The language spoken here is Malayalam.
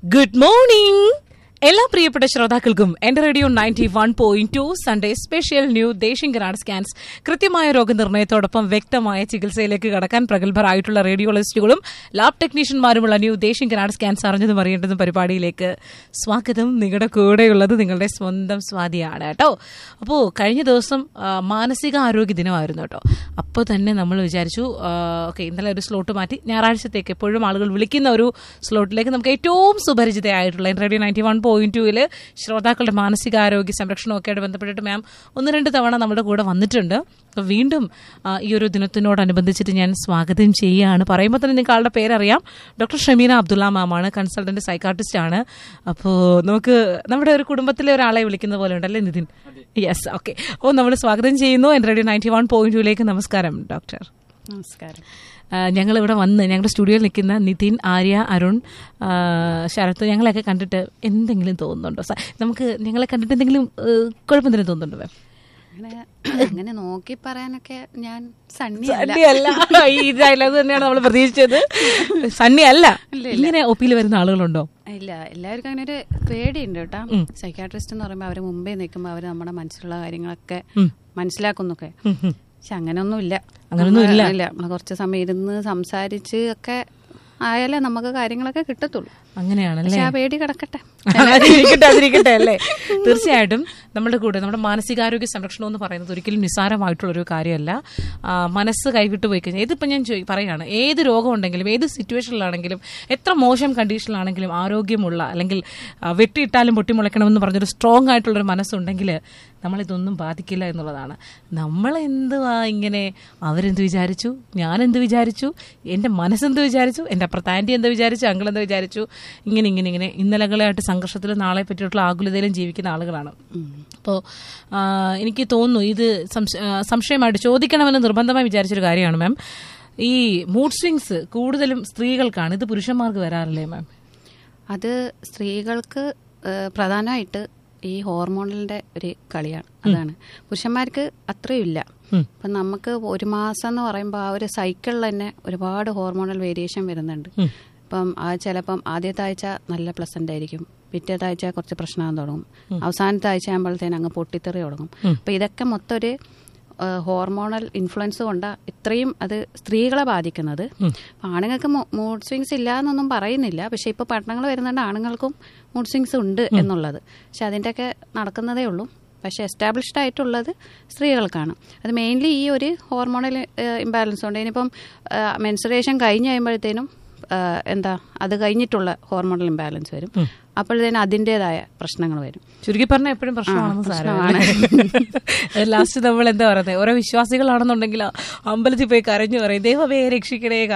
ഗുഡ് മോർണിംഗ് എല്ലാ പ്രിയപ്പെട്ട ശ്രോതാക്കൾക്കും എന്റെ radio ninety one point two Sunday special New Desinganad Scans കൃത്യമായ രോഗനിർണയത്തോടൊപ്പം വ്യക്തമായ ചികിത്സയിലേക്ക് കടക്കാൻ പ്രഗത്ഭരായിട്ടുള്ള റേഡിയോളജിസ്റ്റുകളും ലാബ് ടെക്നീഷ്യന്മാരുമുള്ള ന്യൂ ദേശിംഗനാട് സ്കാൻസ് അറിഞ്ഞതും അറിയേണ്ടതും പരിപാടിയിലേക്ക് സ്വാഗതം നിങ്ങളുടെ കൂടെയുള്ളത് നിങ്ങളുടെ സ്വന്തം സ്വാതിയാണ് കേട്ടോ അപ്പോൾ കഴിഞ്ഞ ദിവസം ആ, മാനസിക ആരോഗ്യ ദിനമായിരുന്നു കേട്ടോ അപ്പോൾ തന്നെ നമ്മൾ വിചാരിച്ചു ഓക്കെ ഇന്നലെ ഒരു സ്ലോട്ട് മാറ്റി ഞായറാഴ്ചത്തേക്ക് എപ്പോഴും ആളുകൾ വിളിക്കുന്ന ഒരു സ്ലോട്ടിലേക്ക് നമുക്ക് ഏറ്റവും സുപരിചിതയായിട്ടുള്ള റേഡിയോ നയൻറ്റി വൺ പോയിന്റ് ടുവിൽ ശ്രോതാക്കളുടെ മാനസികാരോഗ്യ സംരക്ഷണമൊക്കെ ആയിട്ട് ബന്ധപ്പെട്ടിട്ട് മാം ഒന്ന് രണ്ട് തവണ നമ്മുടെ കൂടെ വന്നിട്ടുണ്ട് അപ്പോൾ വീണ്ടും ആ, ഈ ഒരു ദിനത്തിനോടനുബന്ധിച്ചിട്ട് ഞാൻ സ്വാഗതം ചെയ്യുകയാണ് പറയുമ്പോൾ തന്നെ നിങ്ങൾക്ക് ആളുടെ പേരറിയാം ഡോക്ടർ ഷമീന അബ്ദുള്ള മാമാണ് കൺസൾട്ടന്റ് സൈക്കാട്രിസ്റ്റ് ആണ് അപ്പോൾ നമുക്ക് നമ്മുടെ ഒരു കുടുംബത്തിലെ ഒരാളെ വിളിക്കുന്ന പോലെ ഉണ്ടല്ലേ നിതിൻ യെസ് ഓക്കെ അപ്പോൾ നമ്മൾ സ്വാഗതം ചെയ്യുന്നു എൻ്റെ റേഡിയോ നയൻറ്റി വൺ പോയിന്റ് ടുവിലേക്ക് നമസ്കാരം ഡോക്ടർ നമസ്കാരം ഞങ്ങൾ ഇവിടെ വന്ന് ഞങ്ങളുടെ സ്റ്റുഡിയോയിൽ നിൽക്കുന്ന നിതിൻ ആര്യ അരുൺ ആ, ശരത്ത് ഞങ്ങളെയൊക്കെ കണ്ടിട്ട് എന്തെങ്കിലും തോന്നുന്നുണ്ടോ സ- നമുക്ക് ഞങ്ങളെ കണ്ടിട്ട് എന്തെങ്കിലും ഏഹ്, കുഴപ്പമെന്തെങ്കിലും തോന്നുന്നുണ്ടോ മാം അങ്ങനെ അങ്ങനെ നോക്കി പറയാനൊക്കെ ഞാൻ സണ്ണി അല്ല സണ്ണി അല്ല ഈ ഡയലോഗ് തന്നെയാണ് നമ്മൾ പ്രതീക്ഷിച്ചത് സണ്ണി അല്ല ഇങ്ങനെ ഒപ്പിയിൽ വരുന്ന ആളുകളുണ്ടോ ഇല്ല എല്ലാവർക്കും അങ്ങനെ ഒരു പേടിയുണ്ട് കേട്ടോ സൈക്കാട്രിസ്റ്റ് എന്ന് പറയുമ്പോൾ അവര് മുമ്പേ നിൽക്കുമ്പോൾ അവര് നമ്മുടെ മനസ്സിലുള്ള കാര്യങ്ങളൊക്കെ മനസ്സിലാക്കുന്നൊക്കെ ഉം, ഉം. പക്ഷെ അങ്ങനെയൊന്നും ഇല്ല അങ്ങനെയൊന്നും ഇല്ല. ഇല്ല നമ്മൾ കുറച്ച് സമയം ഇരുന്ന് സംസാരിച്ച് ഒക്കെ ആയാലേ നമുക്ക് കാര്യങ്ങളൊക്കെ കിട്ടത്തുള്ളൂ അങ്ങനെയാണല്ലേ പക്ഷെ ആ പേടി കിടക്കട്ടെ അതിരിക്കട്ടെ അതിരിക്കട്ടെ അല്ലേ തീർച്ചയായിട്ടും നമ്മുടെ കൂടെ നമ്മുടെ മാനസികാരോഗ്യ സംരക്ഷണം എന്ന് പറയുന്നത് ഒരിക്കലും നിസ്സാരമായിട്ടുള്ള ഒരു കാര്യമല്ല ആ, മനസ്സ് കൈവിട്ട് പോയി കഴിഞ്ഞാൽ ഇതിപ്പോൾ ഞാൻ ചോദി- പറയാണ് ഏത് രോഗം ഉണ്ടെങ്കിലും ഏത് സിറ്റുവേഷനിലാണെങ്കിലും എത്ര മോശം കണ്ടീഷനിലാണെങ്കിലും ആരോഗ്യമുള്ള അല്ലെങ്കിൽ ആ, വെട്ടിയിട്ടാലും പൊട്ടിമുളയ്ക്കണമെന്ന് പറഞ്ഞൊരു സ്ട്രോങ് ആയിട്ടുള്ളൊരു മനസ്സുണ്ടെങ്കിൽ നമ്മളിതൊന്നും ബാധിക്കില്ല എന്നുള്ളതാണ് നമ്മൾ എന്തുവാ ഇങ്ങനെ അവരെന്ത് വിചാരിച്ചു ഞാനെന്ത് വിചാരിച്ചു എൻ്റെ മനസ്സെന്ത് വിചാരിച്ചു എൻ്റെ അപ്പുറത്ത് ആൻറ്റി എന്ത് വിചാരിച്ചു അങ്കിൾ എന്ത് വിചാരിച്ചു ഇങ്ങനെ ഇങ്ങനെ ഇങ്ങനെ ഇന്നലകളായിട്ട് സംഘർഷത്തിലും നാളെ പറ്റിയിട്ടുള്ള ആകുലതയിലും ജീവിക്കുന്ന ആളുകളാണ് അപ്പോൾ എനിക്ക് തോന്നുന്നു ഇത് സംശ- ആ, സംശയമായിട്ട് ചോദിക്കണമെന്ന് നിർബന്ധമായി വിചാരിച്ചൊരു കാര്യമാണ് മാം ഈ മൂഡ് സ്വിങ്സ് കൂടുതലും സ്ത്രീകൾക്കാണ് ഇത് പുരുഷന്മാർക്ക് വരാറില്ലേ മാം അത് സ്ത്രീകൾക്ക് ഏഹ്, പ്രധാനമായിട്ട് ഈ ഹോർമോണിന്റെ ഒരു കളിയാണ് അതാണ് പുരുഷന്മാർക്ക് അത്രയും ഇല്ല ഉം. ഇപ്പം നമുക്ക് ഒരു മാസം എന്ന് പറയുമ്പോൾ ആ ഒരു സൈക്കിളിൽ തന്നെ ഒരുപാട് ഹോർമോണൽ വേരിയേഷൻ വരുന്നുണ്ട് ഉം. ഇപ്പം ആ ചിലപ്പം ആദ്യത്തെ ആഴ്ച നല്ല പ്ലസന്റ് ആയിരിക്കും പിറ്റേത്തെ ആഴ്ച കുറച്ച് പ്രശ്നം തുടങ്ങും അവസാനത്തെ ആഴ്ച ആകുമ്പോഴത്തേന് അങ്ങ് പൊട്ടിത്തെറി തുടങ്ങും അപ്പം ഇതൊക്കെ മൊത്തം ഒരു ഹോർമോണൽ ഇൻഫ്ലുവൻസ് കൊണ്ട് ഇത്രയും അത് സ്ത്രീകളെ ബാധിക്കുന്നത് അപ്പൊ ആണുങ്ങൾക്ക് മൂഡ് സ്വിങ്സ് ഇല്ല എന്നൊന്നും പറയുന്നില്ല പക്ഷെ ഇപ്പൊ പഠനങ്ങൾ വരുന്നുണ്ട് ആണുങ്ങൾക്കും മൂഡ് സ്വിങ്സ് ഉണ്ട് എന്നുള്ളത് പക്ഷെ അതിൻ്റെയൊക്കെ നടക്കുന്നതേ ഉള്ളൂ പക്ഷെ എസ്റ്റാബ്ലിഷ്ഡ് ആയിട്ടുള്ളത് സ്ത്രീകൾക്കാണ് അത് മെയിൻലി ഈ ഒരു ഹോർമോണൽ ഇംബാലൻസ് ഉണ്ട് ഇനിയിപ്പം മെൻസുറേഷൻ കഴിഞ്ഞ് കഴിയുമ്പോഴത്തേനും ആ, എന്താ അത് കഴിഞ്ഞിട്ടുള്ള ഹോർമോണൽ ഇംബാലൻസ് വരും അപ്പോഴത്തേനും അതിൻ്റെതായ പ്രശ്നങ്ങൾ വരും ചുരുക്കി പറഞ്ഞാൽ എപ്പോഴും പ്രശ്നമാണെന്ന് സാരമാണ് ലാസ്റ്റ് നമ്മൾ എന്താ പറയുന്നത് ഓരോ വിശ്വാസികളാണെന്നുണ്ടെങ്കിൽ അമ്പലത്തിൽ പോയി കരഞ്ഞു പറയും ദൈവമേ രക്ഷിക്കണേ